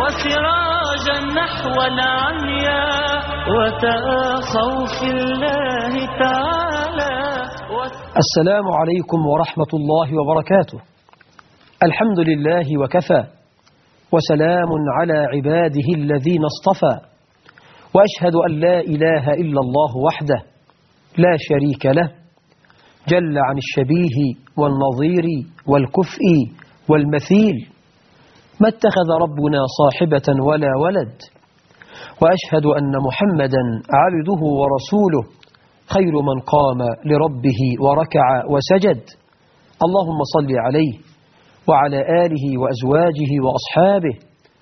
وسراجا نحو العمياء وتآخوا في الله تعالى السلام عليكم ورحمة الله وبركاته الحمد لله وكفى وسلام على عباده الذين اصطفى وأشهد أن لا إله إلا الله وحده لا شريك له جل عن الشبيه والنظير والكفء والمثيل ما اتخذ ربنا صاحبة ولا ولد وأشهد أن محمدا عبده ورسوله خير من قام لربه وركع وسجد اللهم صل عليه وعلى آله وأزواجه وأصحابه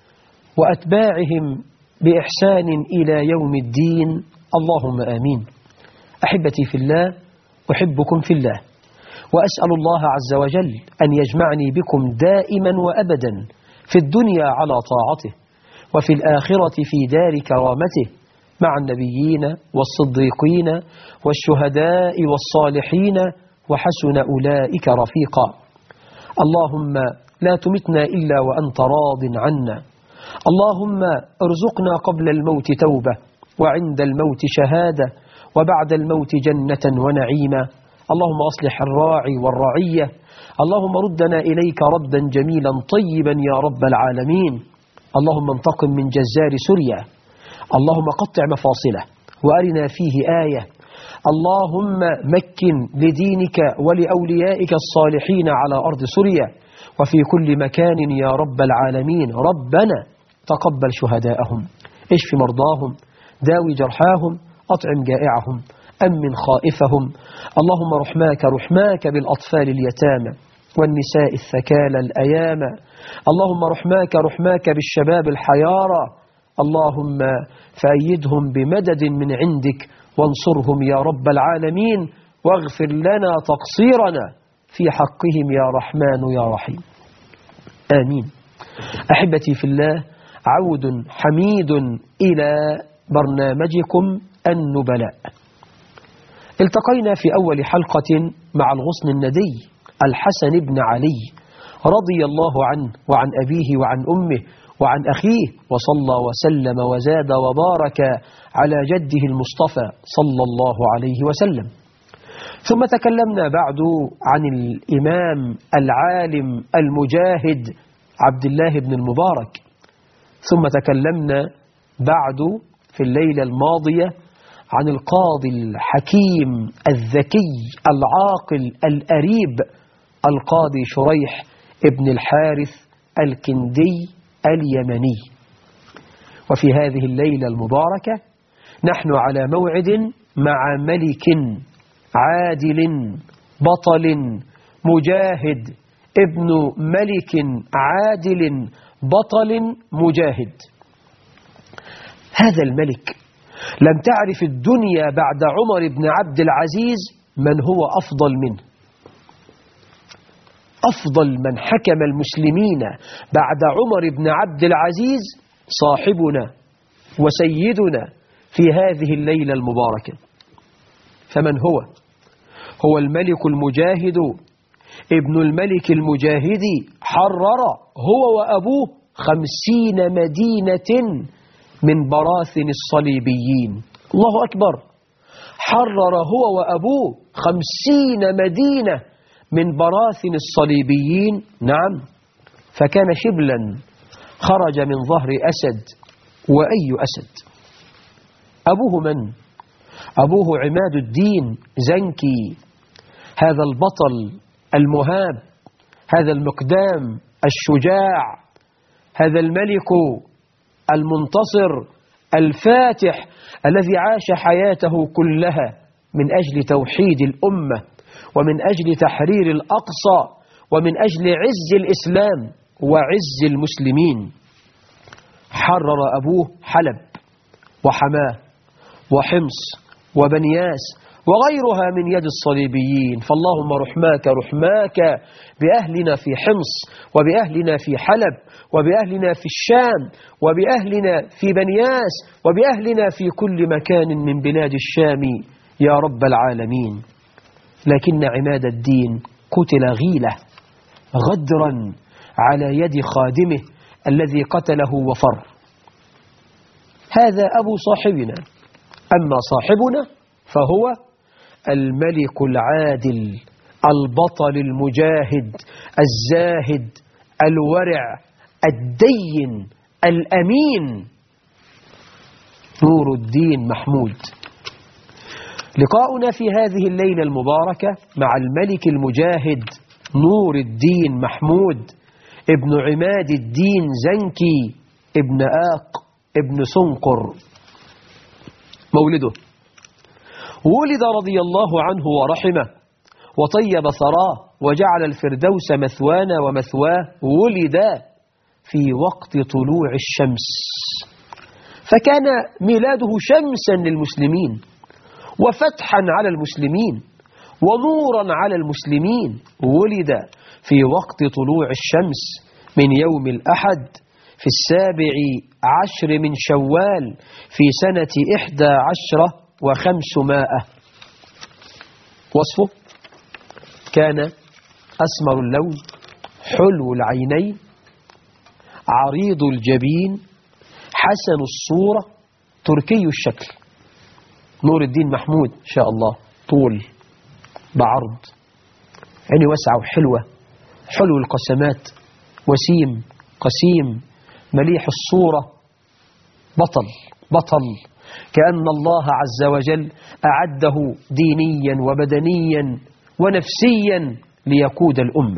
وأتباعهم بإحسان إلى يوم الدين اللهم آمين أحبتي في الله أحبكم في الله وأسأل الله عز وجل أن يجمعني بكم دائما وأبدا في الدنيا على طاعته وفي الآخرة في دار كرامته مع النبيين والصديقين والشهداء والصالحين وحسن أولئك رفيقا اللهم لا تمتنا إلا وأنت راض عنا اللهم ارزقنا قبل الموت توبة وعند الموت شهادة وبعد الموت جنة ونعيما اللهم أصلح الراعي والرعية اللهم ردنا إليك ردا جميلا طيبا يا رب العالمين اللهم انتقم من جزار سوريا اللهم قطع مفاصله وأرنا فيه آية اللهم مكن لدينك ولأوليائك الصالحين على أرض سوريا وفي كل مكان يا رب العالمين ربنا تقبل شهداءهم اشف مرضاهم داوي جرحاهم أطعم جائعهم أمن خائفهم اللهم رحماك رحماك بالأطفال اليتامى والنساء الثكالى الأيامى اللهم رحماك رحماك بالشباب الحيارى اللهم فأيدهم بمدد من عندك وانصرهم يا رب العالمين واغفر لنا تقصيرنا في حقهم يا رحمن يا رحيم آمين أحبتي في الله عود حميد إلى برنامجكم النبلاء التقينا في أول حلقة مع الغصن الندي الحسن بن علي رضي الله عنه وعن أبيه وعن أمه وعن أخيه وصلى وسلم وزاد وبارك على جده المصطفى صلى الله عليه وسلم ثم تكلمنا بعد عن الإمام العالم المجاهد عبد الله بن المبارك ثم تكلمنا بعد في الليلة الماضية عن القاضي الحكيم الذكي العاقل الأريب القاضي شريح ابن الحارث الكندي اليمني وفي هذه الليلة المباركة نحن على موعد مع ملك عادل بطل مجاهد ابن ملك عادل بطل مجاهد هذا الملك لم تعرف الدنيا بعد عمر بن عبد العزيز من هو أفضل منه أفضل من حكم المسلمين بعد عمر بن عبد العزيز صاحبنا وسيدنا في هذه الليلة المباركة فمن هو؟ هو الملك المجاهد ابن الملك المجاهد حرر هو وأبوه خمسين مدينة من براثن الصليبيين الله أكبر حرر هو وأبوه خمسين مدينة من براثن الصليبيين نعم فكان شبلا خرج من ظهر أسد وأي أسد أبوه من؟ أبوه عماد الدين زنكي هذا البطل المهاب هذا المقدام الشجاع هذا الملك المنتصر الفاتح الذي عاش حياته كلها من أجل توحيد الأمة ومن أجل تحرير الأقصى ومن أجل عز الإسلام وعز المسلمين حرر أبوه حلب وحماه وحمص وبنياس وغيرها من يد الصليبيين فاللهم رحماك رحماك بأهلنا في حمص وبأهلنا في حلب وبأهلنا في الشام وبأهلنا في بنياس وبأهلنا في كل مكان من بلاد الشام يا رب العالمين لكن عماد الدين قتل غيلة غدرا على يد خادمه الذي قتله وفر هذا أبو صاحبنا أما صاحبنا فهو الملك العادل البطل المجاهد الزاهد الورع الدين الأمين نور الدين محمود لقاؤنا في هذه الليلة المباركة مع الملك المجاهد نور الدين محمود ابن عماد الدين زنكي ابن آق ابن سنقر مولده ولد رضي الله عنه ورحمه وطيب ثراه وجعل الفردوس مثوانا ومثواه ولد في وقت طلوع الشمس فكان ميلاده شمسا للمسلمين وفتحا على المسلمين ونورا على المسلمين ولد في وقت طلوع الشمس من يوم الأحد في السابع عشر من شوال في سنة إحدى عشرة وخمسمائة وصفه كان أسمر اللون حلو العينين عريض الجبين حسن الصورة تركي الشكل نور الدين محمود إن شاء الله طول بعرض عيني واسعة وحلوة حلو القسمات وسيم قسيم مليح الصورة بطل بطل كأن الله عز وجل أعده دينيا وبدنيا ونفسيا ليقود الأمة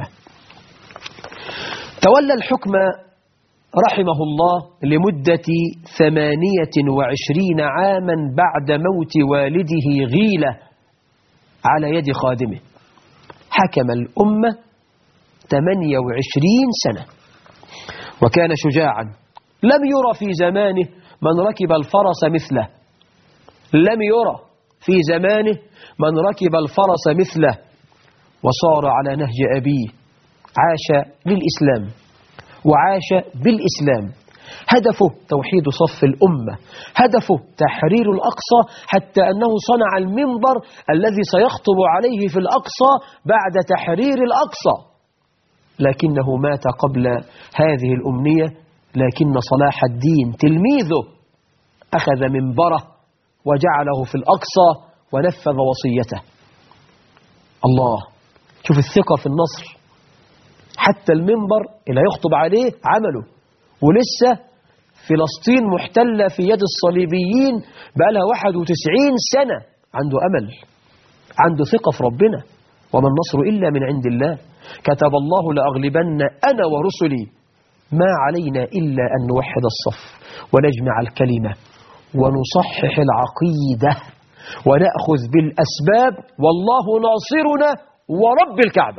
تولى الحكم رحمه الله لمدة ثمانية وعشرين عاما بعد موت والده غيلة على يد خادمه حكم الأمة ثمانية وعشرين سنة وكان شجاعا لم يرى في زمانه من ركب الفرس مثله لم يرى في زمانه من ركب الفرس مثله وصار على نهج أبيه عاش للإسلام وعاش بالإسلام هدفه توحيد صف الأمة هدفه تحرير الأقصى حتى أنه صنع المنبر الذي سيخطب عليه في الأقصى بعد تحرير الأقصى لكنه مات قبل هذه الأمنية لكن صلاح الدين تلميذه أخذ منبره وجعله في الأقصى ونفذ وصيته الله شوف الثقة في النصر حتى المنبر اللي هيخطب عليه عمله ولسه فلسطين محتلة في يد الصليبيين بقى لها 91 سنة عنده أمل عنده ثقة في ربنا وما النصر إلا من عند الله كتب الله لأغلبن أنا ورسلي ما علينا إلا أن نوحد الصف ونجمع الكلمة ونصحح العقيدة ونأخذ بالأسباب والله ناصرنا ورب الكعبة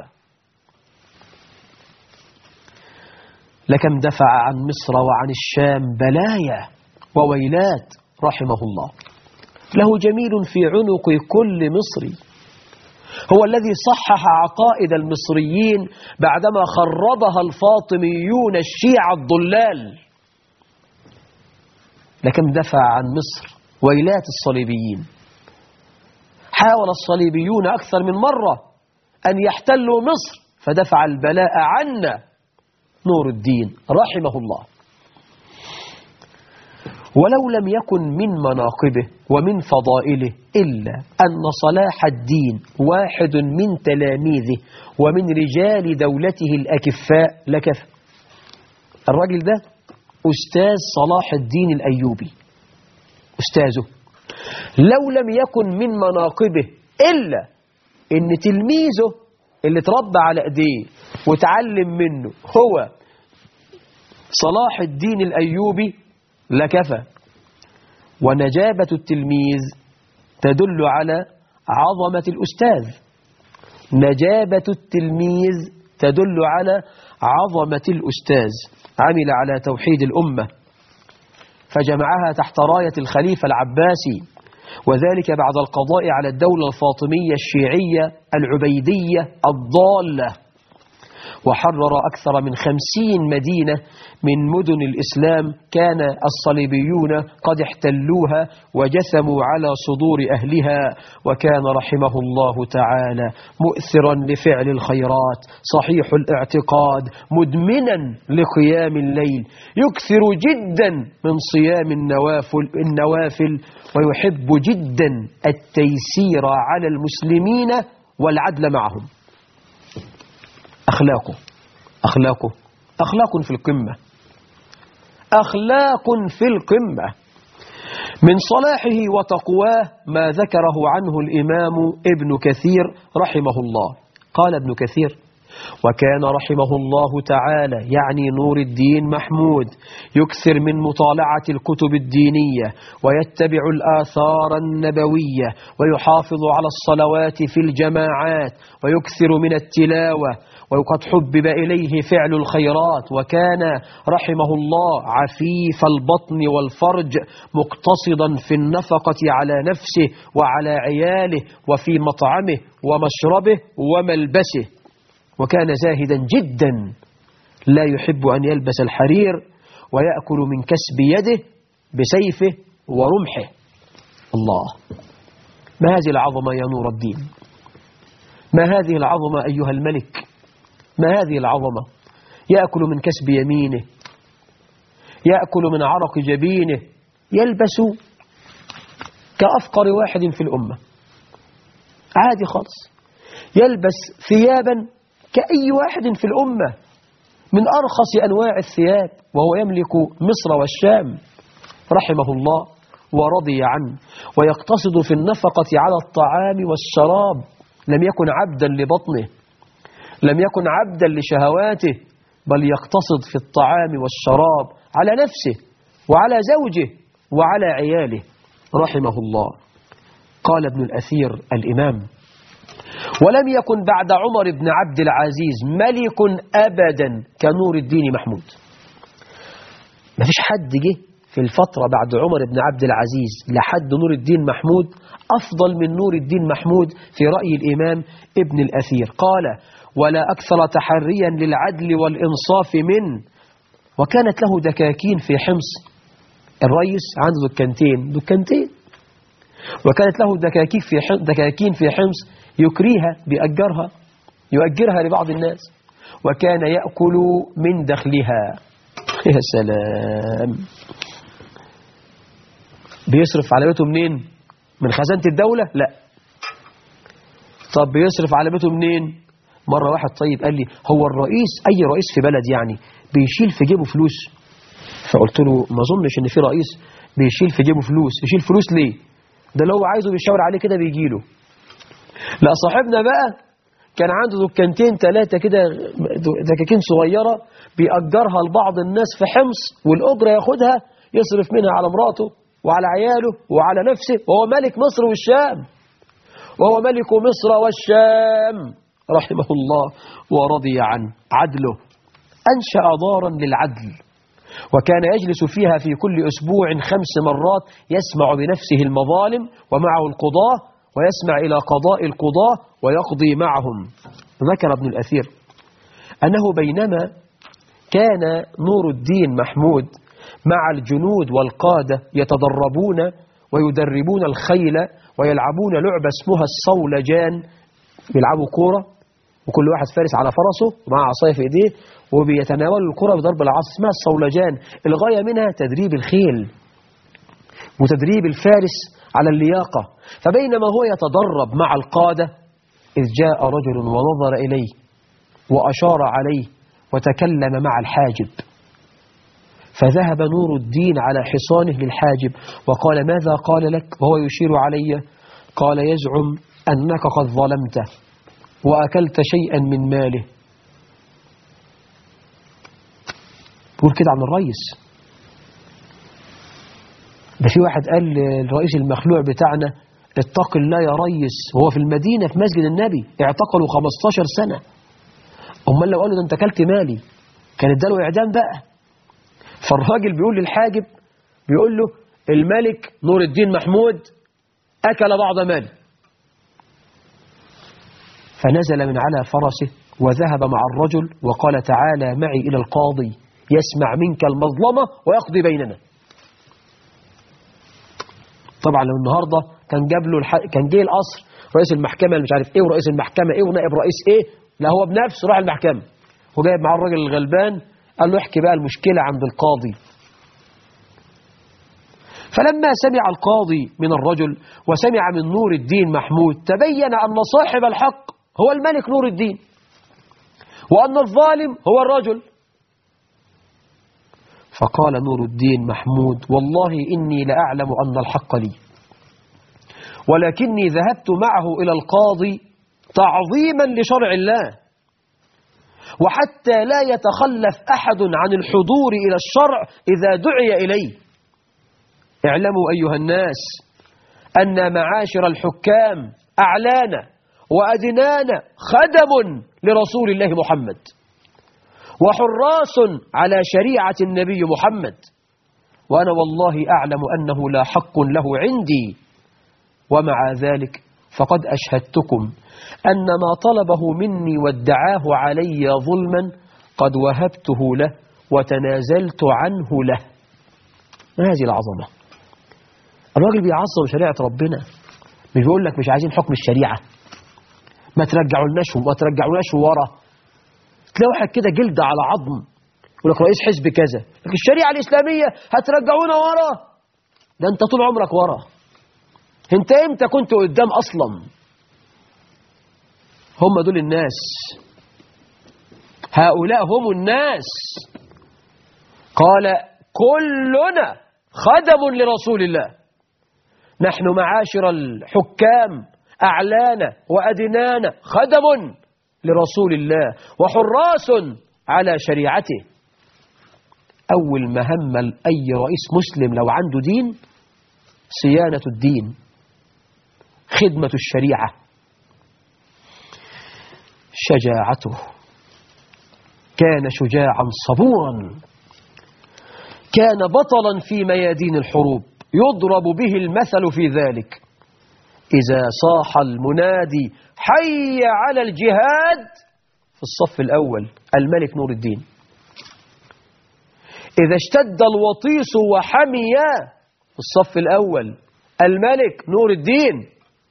لكم دفع عن مصر وعن الشام بلايا وويلات رحمه الله له جميل في عنق كل مصري هو الذي صحح عقائد المصريين بعدما خربها الفاطميون الشيعة الضلال لكم دفع عن مصر ويلات الصليبيين حاول الصليبيون أكثر من مرة أن يحتلوا مصر فدفع البلاء عنا نور الدين رحمه الله ولو لم يكن من مناقبه ومن فضائله إلا أن صلاح الدين واحد من تلاميذه ومن رجال دولته الأكفاء لكفى الراجل ده أستاذ صلاح الدين الأيوبي أستاذه لو لم يكن من مناقبه إلا أن تلميذه اللي تربى على أيديه وتعلم منه هو صلاح الدين الأيوبي لكفى ونجابة التلميذ تدل على عظمة الأستاذ نجابة التلميذ تدل على عظمة الأستاذ عمل على توحيد الأمة فجمعها تحت راية الخليفة العباسي وذلك بعد القضاء على الدولة الفاطمية الشيعية العبيدية الضالة وحرر أكثر من خمسين مدينة من مدن الإسلام كان الصليبيون قد احتلوها وجثموا على صدور أهلها وكان رحمه الله تعالى مؤثرا لفعل الخيرات صحيح الاعتقاد مدمنا لقيام الليل يكثر جدا من صيام النوافل, النوافل ويحب جدا التيسير على المسلمين والعدل معهم أخلاقه أخلاقه أخلاق في القمة أخلاق في القمة من صلاحه وتقواه ما ذكره عنه الإمام ابن كثير رحمه الله قال ابن كثير وكان رحمه الله تعالى يعني نور الدين محمود يكثر من مطالعة الكتب الدينية ويتبع الآثار النبوية ويحافظ على الصلوات في الجماعات ويكثر من التلاوة وقد حبب إليه فعل الخيرات وكان رحمه الله عفيف البطن والفرج مقتصدا في النفقة على نفسه وعلى عياله وفي مطعمه ومشربه وملبسه وكان زاهدا جدا لا يحب أن يلبس الحرير ويأكل من كسب يده بسيفه ورمحه الله ما هذه العظمة يا نور الدين ما هذه العظمة أيها الملك ما هذه العظمة يأكل من كسب يمينه يأكل من عرق جبينه يلبس كأفقر واحد في الأمة عادي خالص يلبس ثيابا كأي واحد في الأمة من أرخص أنواع الثياب وهو يملك مصر والشام رحمه الله ورضي عنه ويقتصد في النفقة على الطعام والشراب لم يكن عبدا لبطنه لم يكن عبدا لشهواته بل يقتصد في الطعام والشراب على نفسه وعلى زوجه وعلى عياله رحمه الله قال ابن الأثير الإمام ولم يكن بعد عمر بن عبد العزيز ملك أبدا كنور الدين محمود ما فيش حد جه في الفترة بعد عمر بن عبد العزيز لحد نور الدين محمود أفضل من نور الدين محمود في رأي الإمام ابن الأثير قال ولا أكثر تحريا للعدل والإنصاف منه وكانت له دكاكين في حمص الرئيس عنده دكانتين دكانتين وكانت له دكاكين في حمص, دكاكين في حمص يكريها بيأجرها يؤجرها لبعض الناس وكان يأكل من دخلها يا سلام بيصرف على بيته منين من خزانة الدولة لا طب بيصرف على بيته منين مرة واحد طيب قال لي هو الرئيس أي رئيس في بلد يعني بيشيل في جيبه فلوس فقلت له ما اظنش ان في رئيس بيشيل في جيبه فلوس يشيل فلوس ليه ده اللي هو عايزه بيشاور عليه كده بيجيله لا صاحبنا بقى كان عنده دكانتين ثلاثة كده دكاكين صغيرة بيأجرها لبعض الناس في حمص والأجرة ياخدها يصرف منها على مراته وعلى عياله وعلى نفسه وهو ملك مصر والشام وهو ملك مصر والشام رحمه الله ورضي عنه عدله أنشأ دارا للعدل وكان يجلس فيها في كل أسبوع خمس مرات يسمع بنفسه المظالم ومعه القضاة ويسمع إلى قضاء القضاة ويقضي معهم ذكر ابن الأثير أنه بينما كان نور الدين محمود مع الجنود والقادة يتدربون ويدربون الخيل ويلعبون لعبة اسمها الصولجان بيلعبوا كورة وكل واحد فارس على فرسه ومع عصايه في ايديه وبيتناولوا الكرة بضرب العصا اسمها الصولجان الغاية منها تدريب الخيل وتدريب الفارس على اللياقة فبينما هو يتدرب مع القادة إذ جاء رجل ونظر إليه وأشار عليه وتكلم مع الحاجب فذهب نور الدين على حصانه للحاجب وقال ماذا قال لك وهو يشير علي قال يزعم أنك قد ظلمته وأكلت شيئا من ماله بقول كده عن الرئيس ده في واحد قال للرئيس المخلوع بتاعنا اتق الله يا ريس وهو في المدينة في مسجد النبي اعتقلوا 15 سنة امال لو قالوا ده انت اكلت مالي كان اداله اعدام بقى فالراجل بيقول للحاجب بيقول له الملك نور الدين محمود أكل بعض مالي فنزل من على فرسه وذهب مع الرجل وقال تعالى معي إلى القاضي يسمع منك المظلمة ويقضي بيننا طبعا لو النهاردة كان جاب له الح... كان جه القصر رئيس المحكمة اللي مش عارف ايه ورئيس المحكمة ايه ونائب رئيس ايه لا هو بنفسه راح المحكمة وجايب معاه الراجل الغلبان قال له احكي بقى المشكلة عند القاضي فلما سمع القاضي من الرجل وسمع من نور الدين محمود تبين أن صاحب الحق هو الملك نور الدين وأن الظالم هو الرجل فقال نور الدين محمود والله إني لأعلم أن الحق لي ولكني ذهبت معه إلى القاضي تعظيما لشرع الله وحتى لا يتخلف أحد عن الحضور إلى الشرع إذا دعي إليه اعلموا أيها الناس أن معاشر الحكام أعلانا وأدنانا خدم لرسول الله محمد وحراس على شريعة النبي محمد وأنا والله أعلم أنه لا حق له عندي ومع ذلك فقد أشهدتكم أن ما طلبه مني وادعاه علي ظلما قد وهبته له وتنازلت عنه له ما هذه العظمة الراجل بيعظم شريعة ربنا مش بيقول لك مش عايزين حكم الشريعة ما ترجعولناش ما ترجعولناش ورا تلاقي واحد كده جلد على عظم يقول لك رئيس حزب كذا لكن الشريعة الإسلامية هترجعونا ورا ده انت طول عمرك ورا انت امتى كنت قدام اصلا هم دول الناس هؤلاء هم الناس قال كلنا خدم لرسول الله نحن معاشر الحكام أعلانا وأدنانا خدم لرسول الله وحراس على شريعته أول مهمة لأي رئيس مسلم لو عنده دين صيانة الدين خدمة الشريعة شجاعته كان شجاعا صبورا كان بطلا في ميادين الحروب يضرب به المثل في ذلك إذا صاح المنادي حي على الجهاد في الصف الأول الملك نور الدين إذا اشتد الوطيس وحمي في الصف الأول الملك نور الدين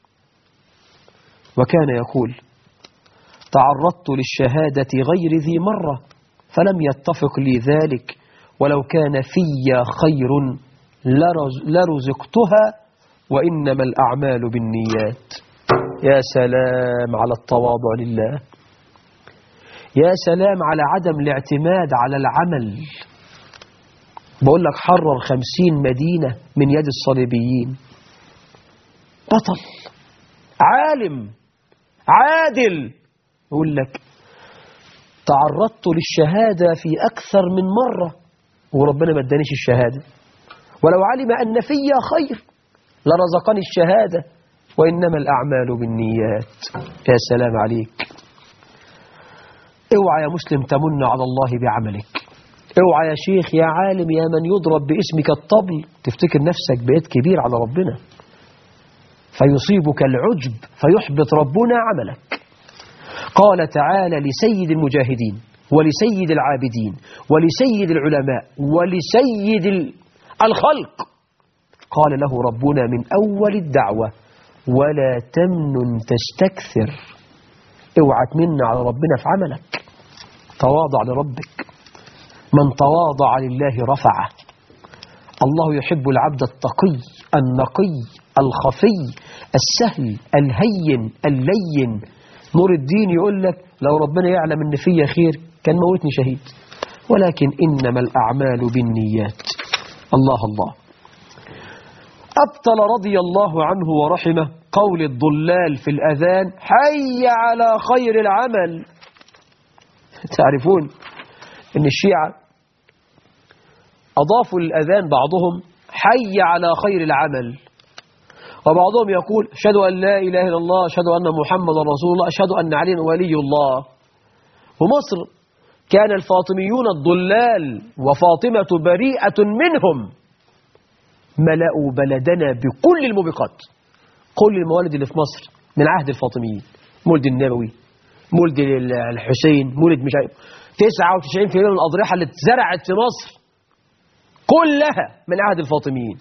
وكان يقول تعرضت للشهادة غير ذي مرة فلم يتفق لي ذلك ولو كان في خير لرز لرزقتها وإنما الأعمال بالنيات يا سلام على التواضع لله يا سلام على عدم الاعتماد على العمل بقول لك حرر خمسين مدينة من يد الصليبيين بطل عالم عادل يقول لك تعرضت للشهادة في أكثر من مرة وربنا ما ادانيش الشهادة ولو علم أن في خير لرزقني الشهادة وإنما الأعمال بالنيات يا سلام عليك اوعى يا مسلم تمن على الله بعملك اوعى يا شيخ يا عالم يا من يضرب باسمك الطبل تفتكر نفسك بقيت كبير على ربنا فيصيبك العجب فيحبط ربنا عملك قال تعالى لسيد المجاهدين ولسيد العابدين ولسيد العلماء ولسيد الخلق قال له ربنا من أول الدعوة ولا تمنن تستكثر اوعى تمن على ربنا في عملك تواضع لربك من تواضع لله رفعه الله يحب العبد التقي النقي الخفي السهل الهين اللين نور الدين يقول لك لو ربنا يعلم ان فيا خير كان موتني شهيد ولكن إنما الأعمال بالنيات الله الله أبطل رضي الله عنه ورحمه قول الضلال في الأذان حي على خير العمل تعرفون أن الشيعة أضافوا للأذان بعضهم حي على خير العمل وبعضهم يقول أشهد أن لا إله إلا الله أشهد أن محمد رسول الله أشهد أن علي ولي الله ومصر كان الفاطميون الضلال وفاطمة بريئة منهم ملأوا بلدنا بكل الموبقات كل الموالد اللي في مصر من عهد الفاطميين مولد النبوي مولد الحسين مولد مش عارف 99% من الأضرحة اللي اتزرعت في مصر كلها من عهد الفاطميين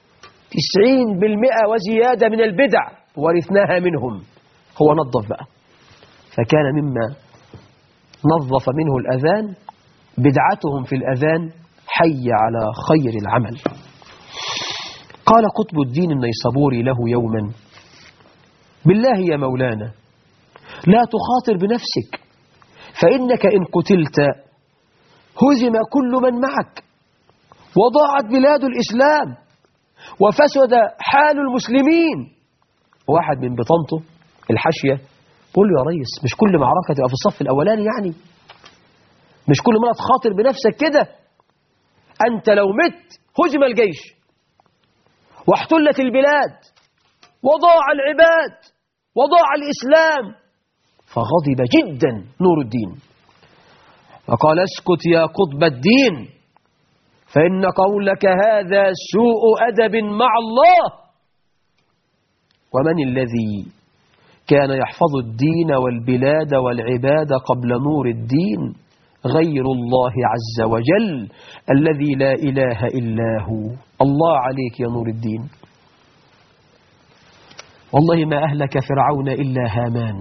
90% وزيادة من البدع ورثناها منهم هو نظف بقى فكان مما نظف منه الأذان بدعتهم في الأذان حي على خير العمل قال قطب الدين النيسابوري له يوما بالله يا مولانا لا تخاطر بنفسك فإنك إن قتلت هزم كل من معك وضاعت بلاد الإسلام وفسد حال المسلمين واحد من بطنته الحاشية بقول له يا ريس مش كل معركة تبقى في الصف الأولاني يعني مش كل مرة تخاطر بنفسك كده أنت لو مت هزم الجيش واحتلت البلاد وضاع العباد وضاع الإسلام فغضب جدا نور الدين فقال اسكت يا قطب الدين فإن قولك هذا سوء أدب مع الله ومن الذي كان يحفظ الدين والبلاد والعباد قبل نور الدين غير الله عز وجل الذي لا إله إلا هو الله عليك يا نور الدين والله ما أهلك فرعون إلا هامان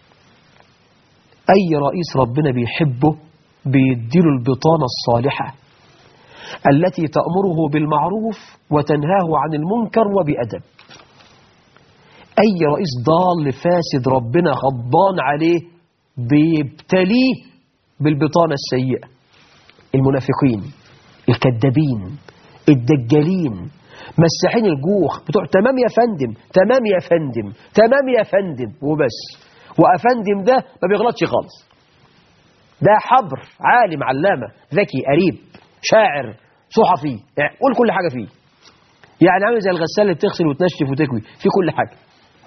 أي رئيس ربنا بيحبه بيديله البطانة الصالحة التي تأمره بالمعروف وتنهاه عن المنكر وبأدب أي رئيس ضال فاسد ربنا غضبان عليه بيبتليه بالبطانة السيئة المنافقين الكذابين الدجالين مساحين الجوخ بتوع تمام يا فندم تمام يا فندم تمام يا فندم وبس وأفندم ده ما بيغلطش خالص ده حبر عالم علامة ذكي قريب شاعر صحفي يعني قول كل حاجة فيه يعني عامل زي الغسالة اللي بتغسل وتنشف وتكوي في كل حاجة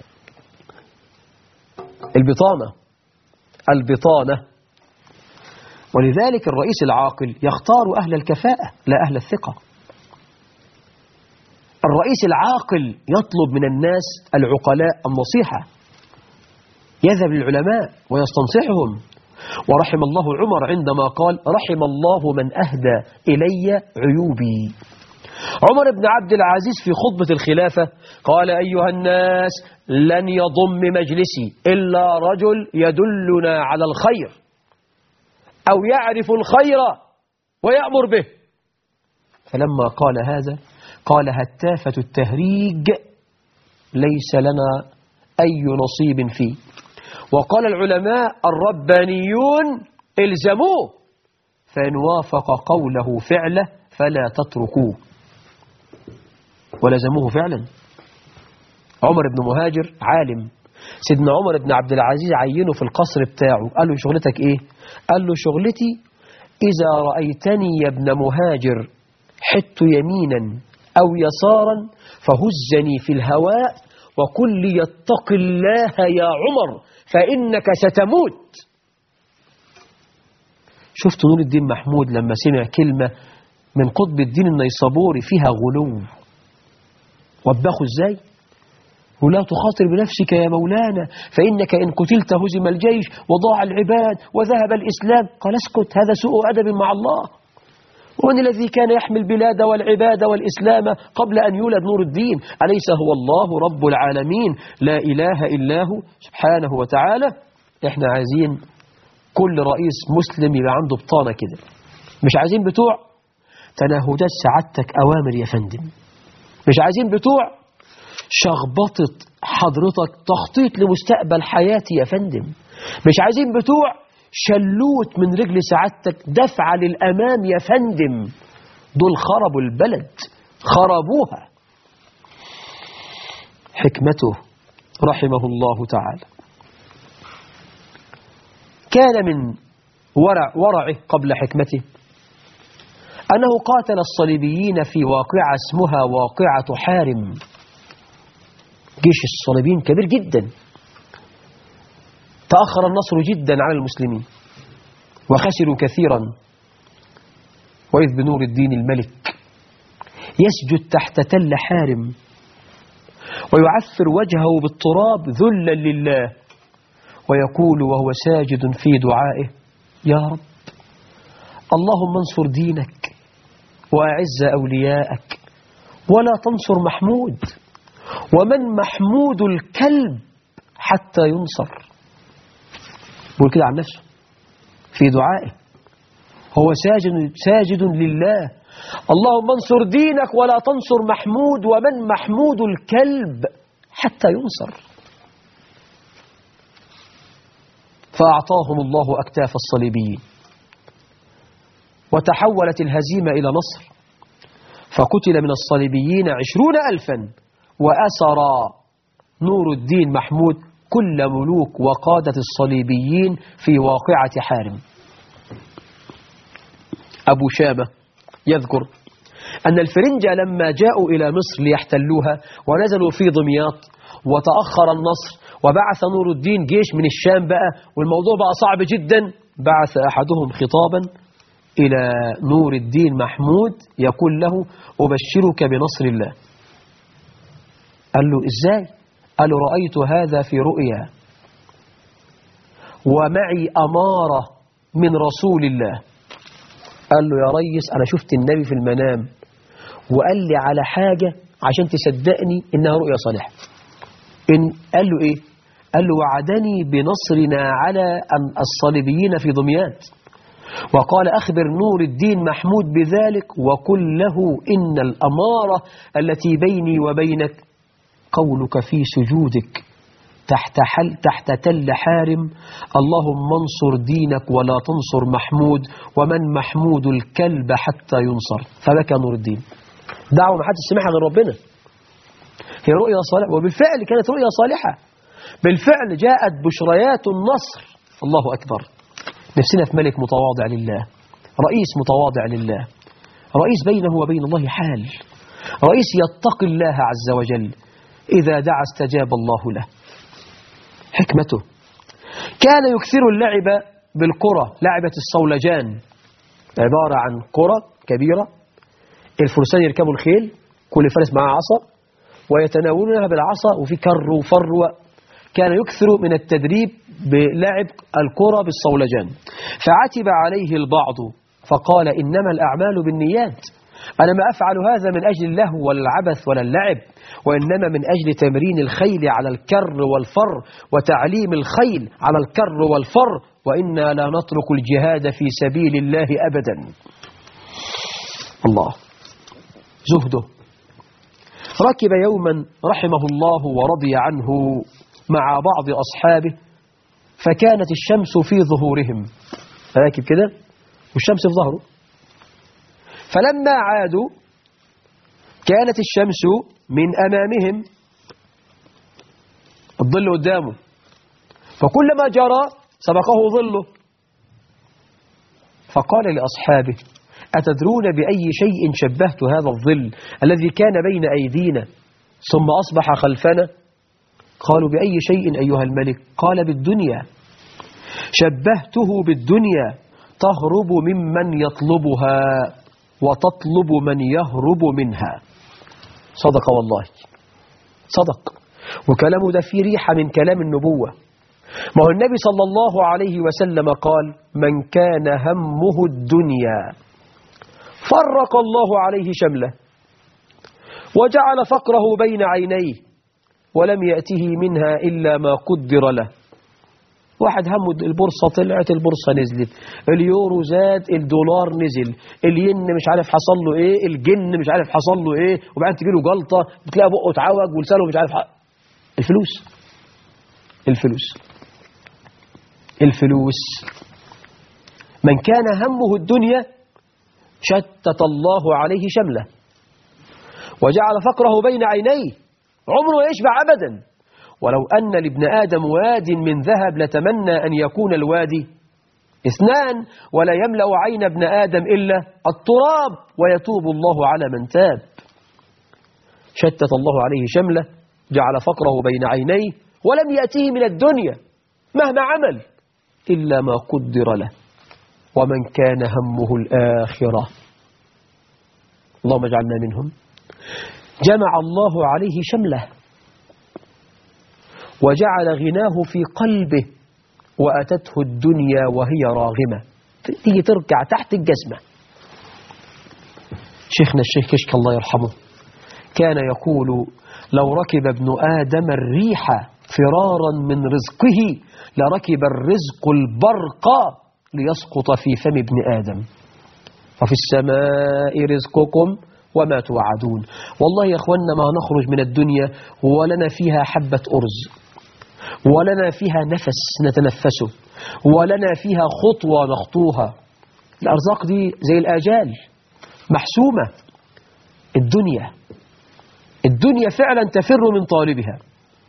البطانة البطانة ولذلك الرئيس العاقل يختار أهل الكفاءة لا أهل الثقة الرئيس العاقل يطلب من الناس العقلاء النصيحة يذهب للعلماء ويستنصحهم ورحم الله عمر عندما قال رحم الله من أهدى إلي عيوبي عمر بن عبد العزيز في خطبة الخلافة قال أيها الناس لن يضم مجلسي إلا رجل يدلنا على الخير أو يعرف الخير ويأمر به فلما قال هذا قال هتافة التهريج ليس لنا أي نصيب فيه وقال العلماء الربانيون الزموه فإن وافق قوله فعله فلا تتركوه ولزموه فعلا عمر بن مهاجر عالم سيدنا عمر بن عبد العزيز عينه في القصر بتاعه قال له شغلتك ايه قال له شغلتي إذا رأيتني يا ابن مهاجر حت يمينا أو يسارا فهزني في الهواء وقل لي اتق الله يا عمر فإنك ستموت شفت نور الدين محمود لما سمع كلمة من قطب الدين النيسابوري فيها غلو وبخوا ازاي ولا تخاطر بنفسك يا مولانا فإنك إن قتلت هزم الجيش وضاع العباد وذهب الإسلام قال اسكت هذا سوء أدب مع الله ومن الذي كان يحمي البلاد والعباد والإسلام قبل أن يولد نور الدين أليس هو الله رب العالمين لا إله إلا هو سبحانه وتعالى احنا عايزين كل رئيس مسلم يبقى عنده بطانة كده مش عايزين بتوع تنهدات سعادتك أوامر يا فندم مش عايزين بتوع شخبطة حضرتك تخطيط لمستقبل حياتي يا فندم مش عايزين بتوع شلوت من رجل سعادتك دفعة للأمام يا فندم دول خربوا البلد خربوها حكمته رحمه الله تعالى كان من ورع ورعه قبل حكمته أنه قاتل الصليبيين في واقعة اسمها واقعة حارم جيش الصليبيين كبير جدا تأخر النصر جدا على المسلمين وخسروا كثيرا وإذ بنور الدين الملك يسجد تحت تل حارم ويعثر وجهه بالتراب ذلا لله ويقول وهو ساجد في دعائه يا رب اللهم انصر دينك وأعز أولياءك ولا تنصر محمود ومن محمود الكلب حتى ينصر بقول كده عن نفسه في دعائه هو ساجد, ساجد لله اللهم انصر دينك ولا تنصر محمود ومن محمود الكلب حتى ينصر فأعطاهم الله أكتاف الصليبيين وتحولت الهزيمة إلى نصر فقتل من الصليبيين عشرون ألفا وأسر نور الدين محمود كل ملوك وقادة الصليبيين في واقعة حارم أبو شامة يذكر أن الفرنجة لما جاءوا إلى مصر ليحتلوها ونزلوا في دمياط وتأخر النصر وبعث نور الدين جيش من الشام بقى والموضوع بقى صعب جدا بعث أحدهم خطابا إلى نور الدين محمود يقول له أبشرك بنصر الله قال له إزاي قال له رأيت هذا في رؤيا ومعي أمارة من رسول الله قال له يا ريس أنا شفت النبي في المنام وقال لي على حاجة عشان تصدقني إنها رؤيا صالحة إن قال له إيه قال له وعدني بنصرنا على الصليبيين في دمياط وقال أخبر نور الدين محمود بذلك وقل له إن الأمارة التي بيني وبينك قولك في سجودك تحت, حل تحت تل حارم اللهم انصر دينك ولا تنصر محمود ومن محمود الكلب حتى ينصر فبكى نور الدين دعوة ما حدش سمعها غير ربنا هي رؤيا صالحة وبالفعل كانت رؤيا صالحة بالفعل جاءت بشريات النصر الله أكبر نفسنا في ملك متواضع لله رئيس متواضع لله رئيس بينه وبين الله حال رئيس يتقي الله عز وجل إذا دعا استجاب الله له حكمته كان يكثر اللعب بالقرى لعبة الصولجان عبارة عن قرى كبيرة الفرسان يركبوا الخيل كل فارس معاه عصا ويتناولونها بالعصا وفي كر وفر كان يكثر من التدريب بلعب الكرة بالصولجان فعتب عليه البعض فقال إنما الأعمال بالنيات أنا ما أفعل هذا من أجل اللهو ولا العبث ولا اللعب وإنما من أجل تمرين الخيل على الكر والفر وتعليم الخيل على الكر والفر وإنا لا نترك الجهاد في سبيل الله أبدا الله زهده ركب يوما رحمه الله ورضي عنه مع بعض أصحابه فكانت الشمس في ظهورهم راكب كده والشمس في ظهره فلما عادوا كانت الشمس من أمامهم الظل قدامه فكلما جرى سبقه ظله فقال لأصحابه أتدرون بأي شيء شبهت هذا الظل الذي كان بين أيدينا ثم أصبح خلفنا قالوا بأي شيء أيها الملك قال بالدنيا شبهته بالدنيا تهرب ممن يطلبها وتطلب من يهرب منها صدق والله صدق وكلامه ده فيه ريحة من كلام النبوة ما هو النبي صلى الله عليه وسلم قال من كان همه الدنيا فرق الله عليه شمله وجعل فقره بين عينيه ولم يأته منها إلا ما قدر له واحد همه البورصة طلعت البورصة نزلت اليورو زاد الدولار نزل الين مش عارف حصل له ايه الجن مش عارف حصل له ايه وبعدين تجي له جلطة بتلاقي بقه اتعوج ولسانه مش عارف حق. الفلوس الفلوس الفلوس من كان همه الدنيا شتت الله عليه شمله وجعل فقره بين عينيه عمره يشبع أبدا ولو أن لابن آدم واد من ذهب لتمنى أن يكون الوادي اثنان ولا يملأ عين ابن آدم إلا التراب ويتوب الله على من تاب شتت الله عليه شمله جعل فقره بين عينيه ولم يأتيه من الدنيا مهما عمل إلا ما قدر له ومن كان همه الآخرة اللهم اجعلنا منهم جمع الله عليه شمله وجعل غناه في قلبه وأتته الدنيا وهي راغمة تيجي تركع تحت الجزمة شيخنا الشيخ كشك الله يرحمه كان يقول لو ركب ابن آدم الريح فرارا من رزقه لركب الرزق البرق ليسقط في فم ابن آدم وفي السماء رزقكم وما توعدون والله يا أخوانا ما نخرج من الدنيا ولنا فيها حبة أرز ولنا فيها نفس نتنفسه ولنا فيها خطوة نخطوها الأرزاق دي زي الآجال محسومة الدنيا الدنيا فعلا تفر من طالبها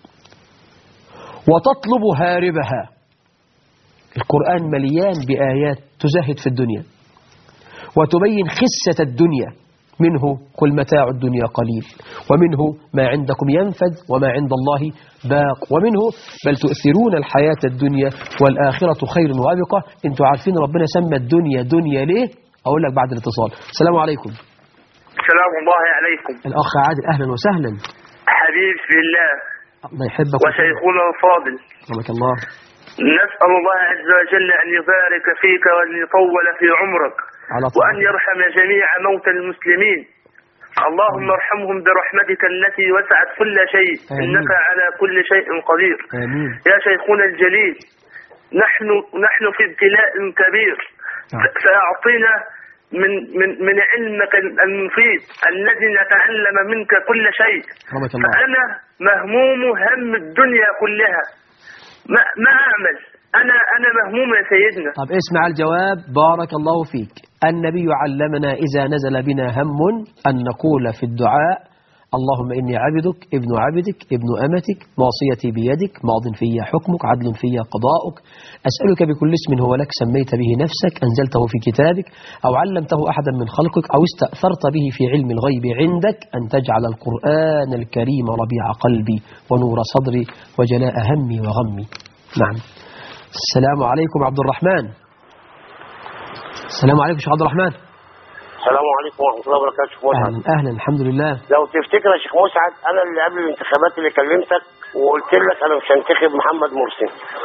وتطلب هاربها القرآن مليان بآيات تزهد في الدنيا وتبين خسة الدنيا منه قل متاع الدنيا قليل ومنه ما عندكم ينفد وما عند الله باق ومنه بل تؤثرون الحياة الدنيا والآخرة خير وأبقى انتوا عارفين ربنا سمى الدنيا دنيا ليه أقول لك بعد الاتصال السلام عليكم سلام الله عليكم الأخ عادل أهلا وسهلا حبيب في الله الله يحبك وشيخنا الفاضل رحمك الله نسأل الله عز وجل أن يبارك فيك وأن يطول في عمرك على وأن طول يرحم جميع موتى المسلمين اللهم ارحمهم برحمتك التي وسعت كل شيء آمين. إنك على كل شيء قدير آمين يا شيخنا الجليل نحن نحن في ابتلاء كبير نعم. ف- فأعطينا من من من علمك المفيد الذي نتعلم منك كل شيء رحمك الله فأنا مهموم هم الدنيا كلها ما ما أعمل أنا أنا مهموم يا سيدنا طب اسمع الجواب بارك الله فيك النبي علمنا إذا نزل بنا هم أن نقول في الدعاء اللهم إني عبدك ابن عبدك ابن أمتك ناصيتي بيدك ماض في حكمك عدل في قضاؤك أسألك بكل اسم هو لك سميت به نفسك أنزلته في كتابك أو علمته أحدا من خلقك أو استأثرت به في علم الغيب عندك أن تجعل القرآن الكريم ربيع قلبي ونور صدري وجلاء همي وغمي نعم السلام عليكم عبد الرحمن السلام عليكم شيخ عبد الرحمن السلام عليكم ورحمة الله وبركاته شيخ مسعد اهلا اهلا الحمد لله لو تفتكر يا شيخ مسعد أنا اللي قبل الانتخابات اللي كلمتك وقلت لك أنا مش هنتخب محمد مرسي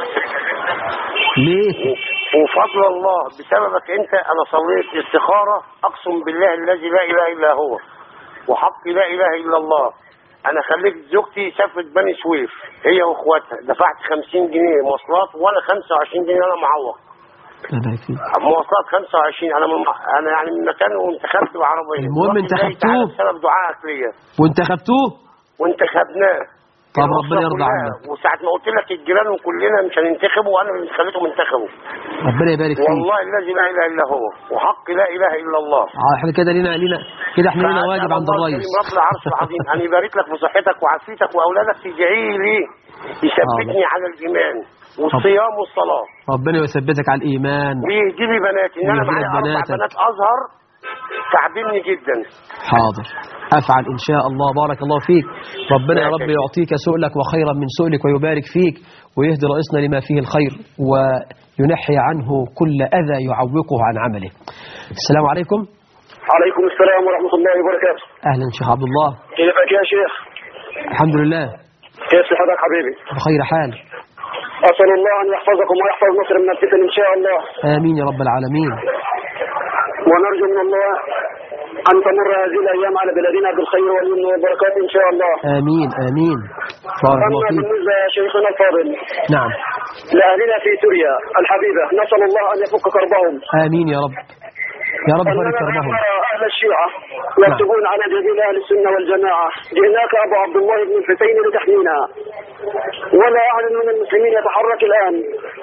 ليه وفضل الله بسببك أنت أنا صليت استخارة أقسم بالله الذي لا إله إلا هو وحق لا إله إلا الله أنا خليت زوجتي سافرت بني سويف هي وإخواتها دفعت 50 جنيه مواصلات وأنا 25 جنيه أنا معوق الله يبارك فيك مواصلات 25 أنا من أنا يعني من مكان وانتخبت بعربية المهم رحت الله انتخبتوه؟ تعالى بسبب دعائك ليا وانتخبتوه وانتخبناه طب الأسرة ربنا يرضى كلها. عنك. وساعة ما قلت لك الجيران وكلنا مش هننتخبه وانا اللي خليتهم ينتخبوا ربنا يبارك فيك والله الذي لا اله الا هو وحق لا اله الا الله آه، احنا كده لينا لينا كده احنا لينا فأسأل واجب عند الله الرئيس الكريم رب العرش العظيم ان يبارك لك في صحتك وعافيتك واولادك تدعي لي يثبتني على الايمان والصيام والصلاه ربنا يثبتك على الايمان ويهدي لي بناتي ان انا ويهدي لك معايا اربع بناتك. بنات ازهر تعبني جدا حاضر افعل ان شاء الله بارك الله فيك ربنا يا رب يعطيك سؤلك وخيرا من سؤلك ويبارك فيك ويهدي رئيسنا لما فيه الخير وينحي عنه كل اذى يعوقه عن عمله السلام عليكم عليكم السلام ورحمة الله وبركاته اهلا شيخ عبد الله كيفك يا شيخ الحمد لله كيف صحتك حبيبي بخير حال أسأل الله أن يحفظكم ويحفظ مصر من الفتن إن شاء الله امين يا رب العالمين ونرجو من الله أن تمر هذه الأيام على بلادنا بالخير واليمن والبركات إن شاء الله امين امين بارك الله أما فيك بالنسبة يا شيخنا الفاضل نعم لأهلنا في سوريا الحبيبة نسأل الله أن يفك كربهم امين يا رب يا رب بارك أننا كربهم نرى أهل الشيعة يكتبون على جبين أهل السنة والجماعة جئناك أبو عبد الله بن الحسين لتحمينا ولا أحد من المسلمين يتحرك الآن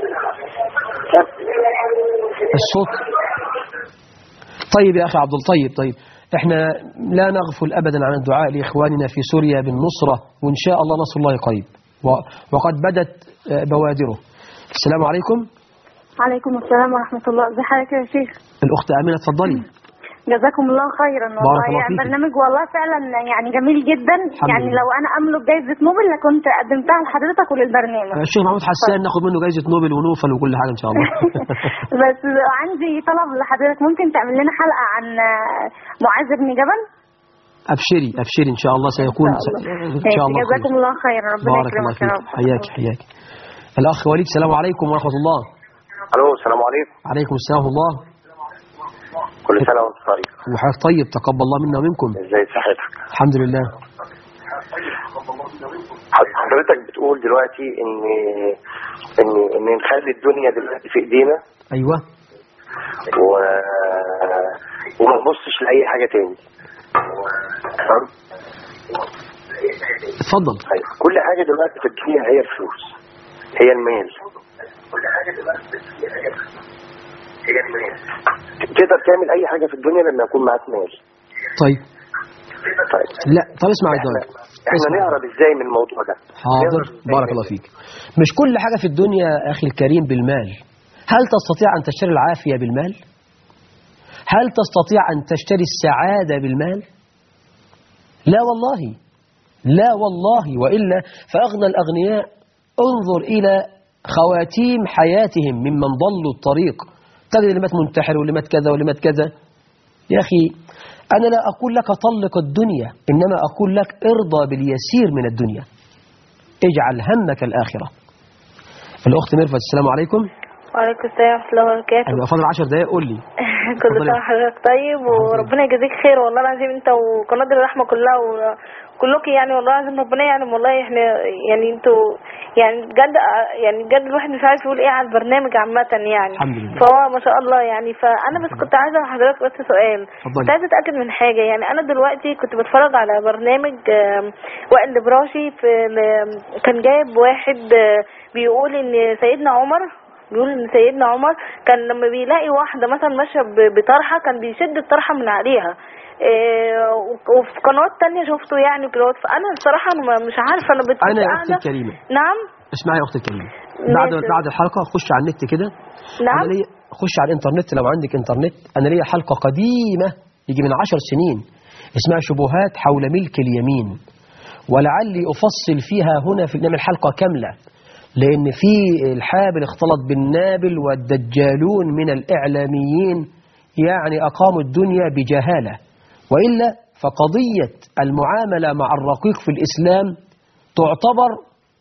الصوت طيب يا أخي عبد الطيب طيب احنا لا نغفل أبدا عن الدعاء لإخواننا في سوريا بالنصرة وإن شاء الله نصر الله قريب و- وقد بدت آه، بوادره السلام عليكم عليكم السلام ورحمة الله ازي حضرتك يا شيخ الأخت أمينة تفضلي جزاكم الله خيرا بارك والله الله يعني فيك. برنامج والله فعلا يعني جميل جدا الحمد يعني لله. لو انا املك جايزة نوبل لكنت قدمتها لحضرتك وللبرنامج الشيخ محمود حسان ناخد منه جايزة نوبل ونوفل وكل حاجة إن شاء الله بس عندي طلب لحضرتك ممكن تعمل لنا حلقة عن معاذ بن جبل أبشري أبشري إن شاء الله سيكون إن شاء الله. إن شاء الله خير. جزاكم الله خيرا ربنا بارك الله يكرمك يا فيك رب حياك حياك الأخ وليد السلام عليكم ورحمة الله الو السلام عليكم عليكم السلام ورحمة الله كل سنه وانت طيب وحضرتك طيب تقبل الله منا ومنكم ازاي صحتك الحمد لله حضرتك بتقول دلوقتي ان ان ان نخلي الدنيا دلوقتي في ايدينا أيوة و... وما تبصش لاي حاجه تاني تمام اتفضل طيب كل حاجه دلوقتي في الدنيا هي الفلوس هي المال كل حاجه دلوقتي في الدنيا هي الفلوس هي المال تقدر تعمل اي حاجه في الدنيا لما يكون معاك مال طيب طيب لا طب اسمع يا احنا, دكتور احنا اسمع. نهرب ازاي من الموضوع ده حاضر نهرب إزاي بارك من- الله فيك مش كل حاجة في الدنيا أخي الكريم بالمال هل تستطيع أن تشتري العافية بالمال هل تستطيع أن تشتري السعادة بالمال لا والله لا والله وإلا فأغنى الأغنياء انظر إلى خواتيم حياتهم ممن ضلوا الطريق تجد اللي مات منتحر واللي مات كذا واللي مات كذا يا أخي أنا لا أقول لك طلق الدنيا إنما أقول لك ارضى باليسير من الدنيا اجعل همك الآخرة الأخت ميرفت السلام عليكم وعليكم السلام ورحمة الله وبركاته أنا فاضل 10 دقايق قول لي كل اتفضلي. سنة وحضرتك طيب وربنا يجازيك خير والله العظيم انت وقناة الرحمة كلها وكلكم يعني والله العظيم ربنا يعني والله احنا يعني انتوا يعني بجد يعني بجد الواحد مش عارف يقول ايه على البرنامج عامة يعني الحمد لله. فهو ما شاء الله يعني فانا بس كنت عايزة حضرتك بس سؤال اتفضلي. كنت عايزة اتأكد من حاجة يعني انا دلوقتي كنت بتفرج على برنامج آم، وائل البراشي في ل- كان جايب واحد آه، بيقول ان سيدنا عمر بيقول ان سيدنا عمر كان لما بيلاقي واحده مثلا ماشيه ب- بطرحه كان بيشد الطرحه من عليها إيه، و- وفي قنوات تانية شفته يعني كده فانا الصراحه انا ما- مش عارفه انا بت- أنا يا قاعدة- أختي الكريمة نعم اسمعي يا أختي الكريمة بعد ماشي. بعد الحلقة خش على النت كده نعم أنا ليا خش على الإنترنت لو عندك إنترنت أنا ليا حلقة قديمة يجي من عشر سنين اسمها شبهات حول ملك اليمين ولعلي أفصل فيها هنا في نعمل حلقة كاملة لأن في الحابل اختلط بالنابل والدجالون من الإعلاميين يعني أقاموا الدنيا بجهالة وإلا فقضية المعاملة مع الرقيق في الإسلام تعتبر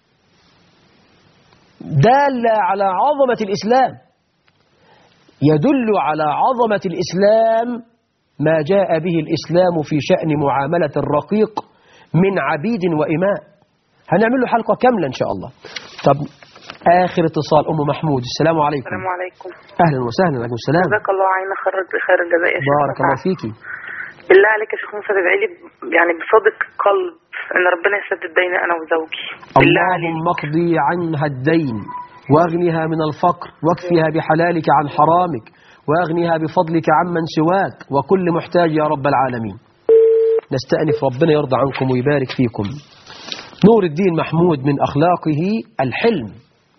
دالة على عظمة الإسلام يدل على عظمة الإسلام ما جاء به الإسلام في شأن معاملة الرقيق من عبيد وإماء هنعمل له حلقة كاملة إن شاء الله طب آخر اتصال أم محمود السلام عليكم السلام عليكم أهلا وسهلا عليكم السلام جزاك الله عنا خير خير الجزاء يا شيخ بارك الله مصعب. فيكي بالله عليك يا شيخ موسى تدعي لي يعني بصدق قلب ان ربنا يسدد بيني انا وزوجي بالله عليك اللهم اقضي عنها الدين واغنها من الفقر واكفها بحلالك عن حرامك واغنها بفضلك عمن سواك وكل محتاج يا رب العالمين نستأنف ربنا يرضى عنكم ويبارك فيكم نور الدين محمود من أخلاقه الحلم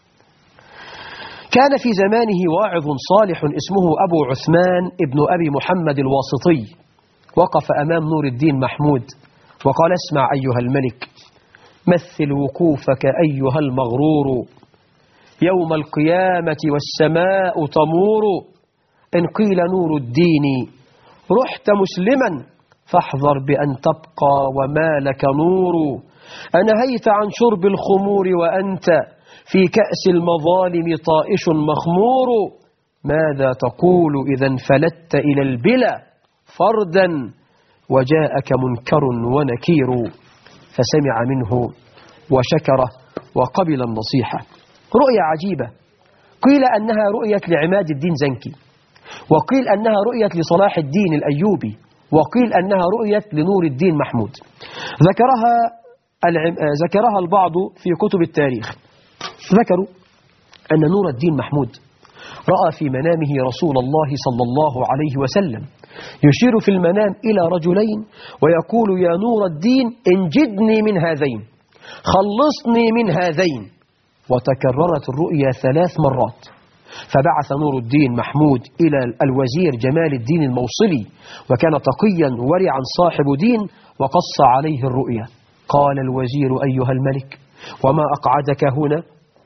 كان في زمانه واعظ صالح اسمه أبو عثمان ابن أبي محمد الواسطي وقف أمام نور الدين محمود وقال اسمع أيها الملك مثل وقوفك أيها المغرور يوم القيامة والسماء تمور إن قيل نور الدين رحت مسلما فاحذر بأن تبقى وما لك نور أنهيت عن شرب الخمور وأنت في كأس المظالم طائش مخمور ماذا تقول إذا انفلت إلى البلا فردا وجاءك منكر ونكير فسمع منه وشكره وقبل النصيحة رؤية عجيبة قيل أنها رؤية لعماد الدين زنكي وقيل أنها رؤية لصلاح الدين الأيوبي وقيل أنها رؤية لنور الدين محمود ذكرها العم... آه، ذكرها البعض في كتب التاريخ ذكروا أن نور الدين محمود رأى في منامه رسول الله صلى الله عليه وسلم يشير في المنام إلى رجلين ويقول يا نور الدين انجدني من هذين خلصني من هذين وتكررت الرؤيا ثلاث مرات فبعث نور الدين محمود إلى الوزير جمال الدين الموصلي وكان تقيا ورعا صاحب دين وقص عليه الرؤيا قال الوزير أيها الملك وما أقعدك هنا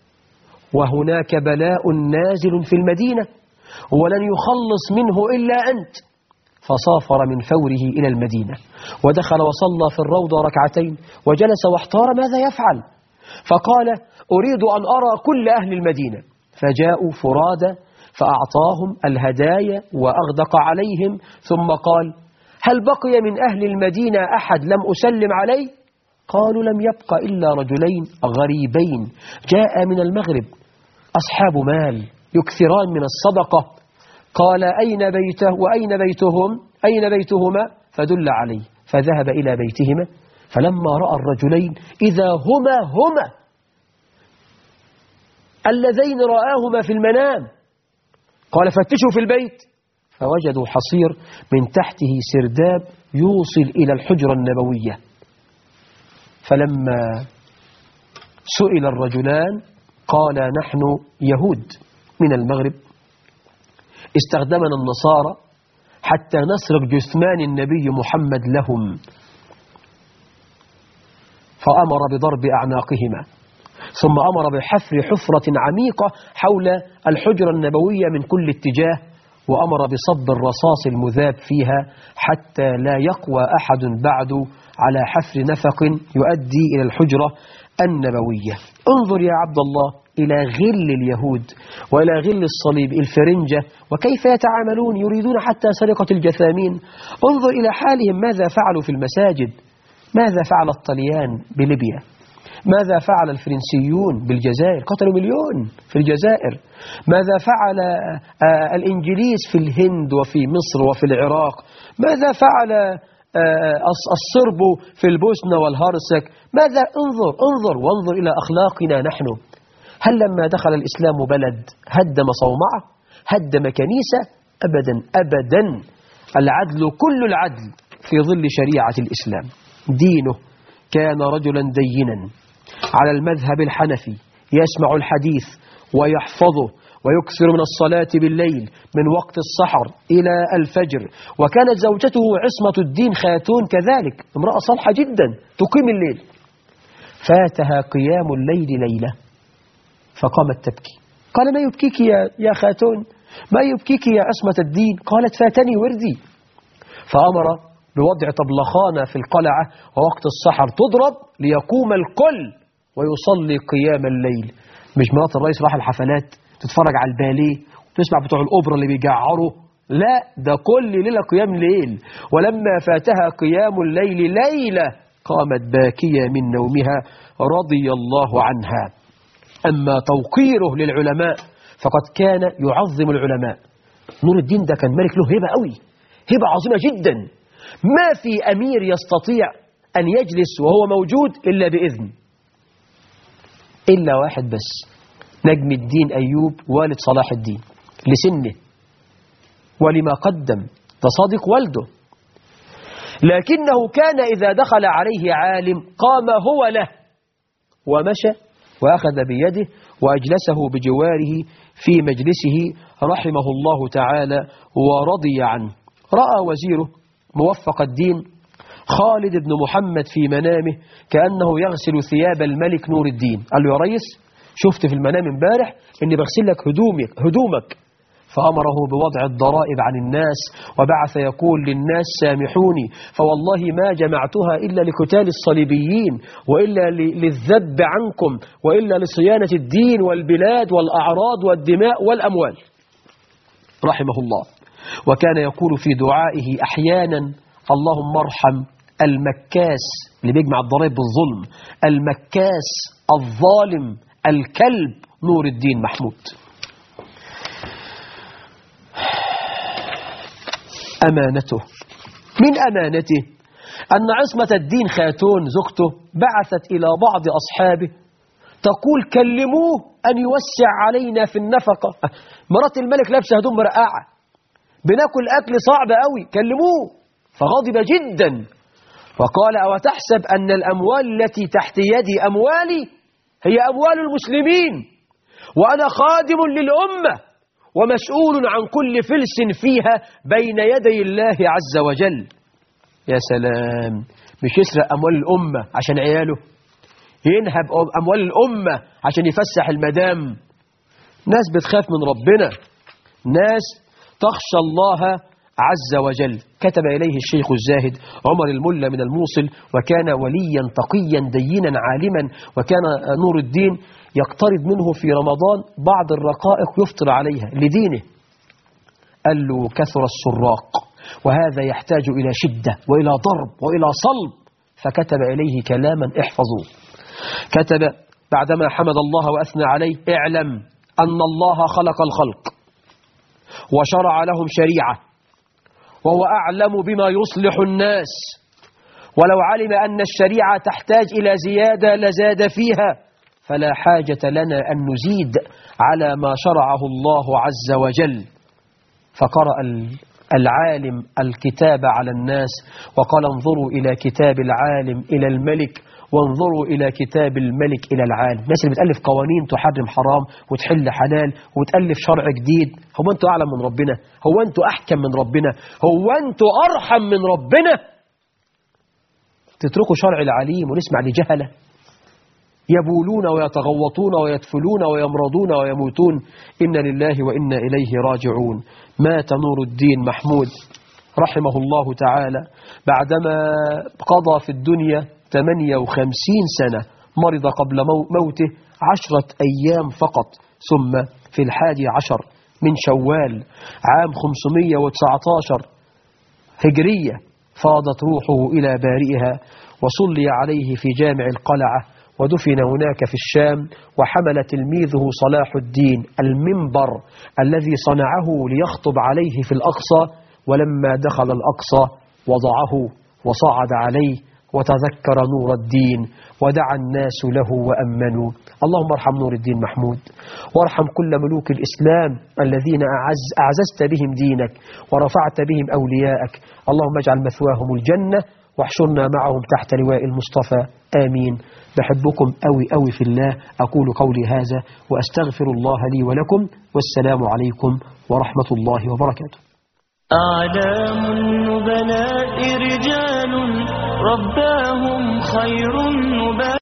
وهناك بلاء نازل في المدينة ولن يخلص منه إلا أنت فسافر من فوره إلى المدينة ودخل وصلى في الروضة ركعتين وجلس واحتار ماذا يفعل فقال أريد أن أرى كل أهل المدينة فجاءوا فرادى فأعطاهم الهدايا وأغدق عليهم ثم قال هل بقي من أهل المدينة أحد لم أسلم عليه قالوا لم يبق إلا رجلين غريبين جاء من المغرب أصحاب مال يكثران من الصدقة قال أين بيته وأين بيتهم أين بيتهما فدل عليه فذهب إلى بيتهما فلما رأى الرجلين إذا هما هما اللذين رآهما في المنام قال فتشوا في البيت فوجدوا حصير من تحته سرداب يوصل إلى الحجرة النبوية فلما سئل الرجلان قال نحن يهود من المغرب استخدمنا النصارى حتى نسرق جثمان النبي محمد لهم فأمر بضرب أعناقهما ثم أمر بحفر حفرة عميقة حول الحجرة النبوية من كل اتجاه وأمر بصب الرصاص المذاب فيها حتى لا يقوى أحد بعد على حفر نفق يؤدي إلى الحجرة النبوية انظر يا عبد الله إلى غل اليهود وإلى غل الصليب الفرنجة وكيف يتعاملون يريدون حتى سرقة الجثامين انظر إلى حالهم ماذا فعلوا في المساجد ماذا فعل الطليان بليبيا ماذا فعل الفرنسيون بالجزائر قتلوا مليون في الجزائر ماذا فعل آه، الإنجليز في الهند وفي مصر وفي العراق ماذا فعل آه، الص- الصرب في البوسنة والهرسك ماذا انظر انظر وانظر إلى أخلاقنا نحن هل لما دخل الإسلام بلد هدم صومعة هدم كنيسة أبدا أبدا العدل كل العدل في ظل شريعة الإسلام دينه كان رجلا دينا على المذهب الحنفي يسمع الحديث ويحفظه ويكثر من الصلاة بالليل من وقت السحر إلى الفجر وكانت زوجته عصمة الدين خاتون كذلك امرأة صالحة جدا تقيم الليل فاتها قيام الليل ليلة فقامت تبكي قال ما يبكيك يا, يا خاتون ما يبكيك يا عصمة الدين قالت فاتني وردي فأمر بوضع طبلخانة في القلعة ووقت السحر تضرب ليقوم الكل ويصلي قيام الليل مش مرات الرئيس راح الحفلات تتفرج على الباليه وتسمع بتوع الأوبرا اللي بيجعروا لا ده كل ليلة قيام ليل ولما فاتها قيام الليل ليلة قامت باكية من نومها رضي الله عنها أما توقيره للعلماء فقد كان يعظم العلماء نور الدين ده كان ملك له هبة قوي هبة عظيمة جدا ما في أمير يستطيع أن يجلس وهو موجود إلا بإذن إلا واحد بس نجم الدين أيوب والد صلاح الدين لسنه ولما قدم ده صادق والده لكنه كان إذا دخل عليه عالم قام هو له ومشى وأخذ بيده وأجلسه بجواره في مجلسه رحمه الله تعالى ورضي عنه رأى وزيره موفق الدين خالد بن محمد في منامه كأنه يغسل ثياب الملك نور الدين قال له يا ريس شفت في المنام امبارح اني بغسل لك هدومك هدومك فأمره بوضع الضرائب عن الناس وبعث يقول للناس سامحوني فوالله ما جمعتها إلا لقتال الصليبيين وإلا ل- للذب عنكم وإلا لصيانة الدين والبلاد والأعراض والدماء والأموال رحمه الله وكان يقول في دعائه أحيانا اللهم ارحم المكاس اللي بيجمع الضرائب بالظلم المكاس الظالم الكلب نور الدين محمود أمانته من أمانته أن عصمة الدين خاتون زوجته بعثت إلى بعض أصحابه تقول كلموه أن يوسع علينا في النفقة مرات الملك لابسة هدوم مرقعة بناكل أكل صعب قوي كلموه فغضب جدا وقال أو تحسب أن الأموال التي تحت يدي أموالي هي أموال المسلمين وأنا خادم للأمة ومسؤول عن كل فلس فيها بين يدي الله عز وجل يا سلام مش يسرق أموال الأمة عشان عياله ينهب أموال الأمة عشان يفسح المدام ناس بتخاف من ربنا ناس تخشى الله عز وجل كتب إليه الشيخ الزاهد عمر الملا من الموصل وكان وليا تقيا دينا عالما وكان نور الدين يقترب منه في رمضان بعض الرقائق يفطر عليها لدينه قال له كثر السراق وهذا يحتاج إلى شدة وإلى ضرب وإلى صلب فكتب إليه كلاما احفظوه كتب بعدما حمد الله وأثنى عليه اعلم أن الله خلق الخلق وشرع لهم شريعة وهو أعلم بما يصلح الناس ولو علم أن الشريعة تحتاج إلى زيادة لزاد فيها فلا حاجة لنا أن نزيد على ما شرعه الله عز وجل فقرأ العالم الكتاب على الناس وقال انظروا إلى كتاب العالم إلى الملك وانظروا إلى كتاب الملك إلى العالم الناس اللي بتألف قوانين تحرم حرام وتحل حلال وتألف شرع جديد هو أنتوا أعلم من ربنا هو أنتوا أحكم من ربنا هو أنتوا أرحم من ربنا تتركوا شرع العليم ونسمع لجهلة يبولون ويتغوطون ويدفلون ويمرضون ويموتون إن لله وإنا إليه راجعون مات نور الدين محمود رحمه الله تعالى بعدما قضى في الدنيا 58 سنة مرض قبل موته عشرة أيام فقط ثم في الحادي عشر من شوال عام 519 هجرية فاضت روحه إلى بارئها وصلي عليه في جامع القلعة ودفن هناك في الشام وحمل تلميذه صلاح الدين المنبر الذي صنعه ليخطب عليه في الأقصى ولما دخل الأقصى وضعه وصعد عليه وتذكر نور الدين ودعا الناس له وأمنوا اللهم ارحم نور الدين محمود وارحم كل ملوك الإسلام الذين أعز أعززت بهم دينك ورفعت بهم أولياءك اللهم اجعل مثواهم الجنة واحشرنا معهم تحت لواء المصطفى آمين بحبكم أوي أوي في الله أقول قولي هذا وأستغفر الله لي ولكم والسلام عليكم ورحمة الله وبركاته أعلام النبلاء رجال رباهم خير النبلاء